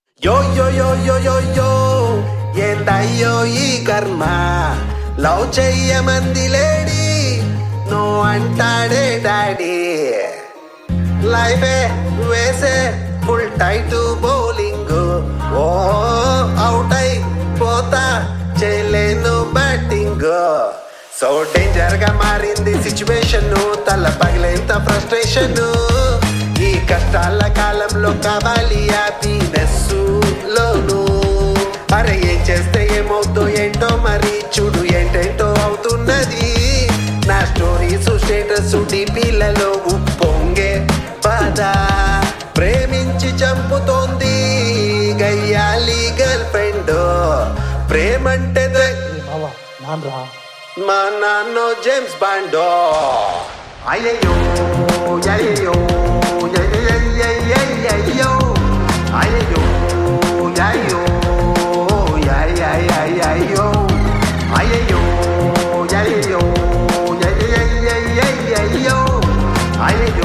యో యో యో యో యో యో ఏందయ్యో ఈ కర్మ లవ్ చెయ్యమంది లేడీ నో అంటాడే డాడీ లైఫే వేసే ఫుల్ టైట్ బౌలింగ్ ఓ అవుట్ అయి పోతా చేయలేను బ్యాటింగ్ సో డేంజర్ గా మారింది సిచ్యువేషన్ తల పగిలేంత ఫ్రస్ట్రేషన్ ఈ కష్టాల కాలంలో కావాలి హ్యాపీనెస్ లోను అరే ఏం చేస్తే ఏమవుతుందో ఏంటో మరి చూడు ఏంటేంటో అవుతున్నది నా స్టోరీస్ స్టేటస్ డిపిలలో ఉప్పొంగే బాధ ప్రేమించి చంపుతోంది గయ్యాలి గర్ల్ ఫ్రెండ్ ప్రేమంటే ద- బావా నాన్న రా మా నాన్నో జేమ్స్ బాండో అయ్యయ్యో అయ్యయ్యో అయ్యయ్యో అయ్యయ్యో అయ్యో అయ్యయ్యో అయ్యయ్యో అయ్యయ్యో అయ్యయ్యో అయ్యయ్యో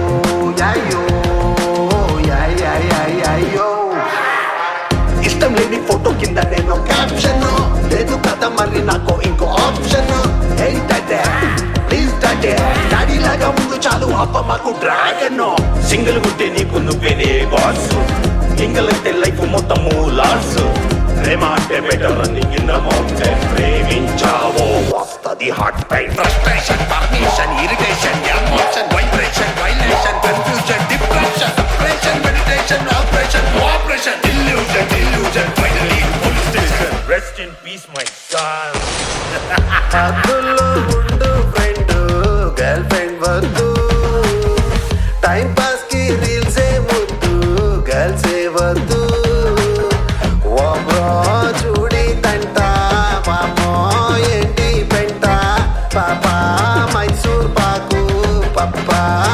అయ్యో అయ్యో ఇష్టం లేని ఫోటో కింద నేను క్యాప్షన్ లేదు కదా మరి నాకు ఇంకో ఆప్షన్ ఏంటంటే ప్లీజ్ డాడీ డాడీ లాగా ముందు చాలు అప్ప మాకు డ్రాగన్ సింగిల్ గుంటే నీకు నువ్వేనే బాస్ సింగిల్ అంటే లైఫ్ మొత్తము లాస్ ప్రేమ అంటే better running in the mountain ప్రేమించావో వస్తది heart pain frustration, cognition, irritation, emotion, vibration, violation, confusion, depression, suppression, meditation, operation, cooperation, illusion, delusion, finally, police station. Rest in peace my son హద్దుల్లో ఉండు friend girlfriend వద్దు time pass కి reels ఏ ముద్దు girls ఏ వద్దు ఓ bro చూడి తంట పాపో ఏంటి పెంట పాప మైసూర్ పాకు పప్ప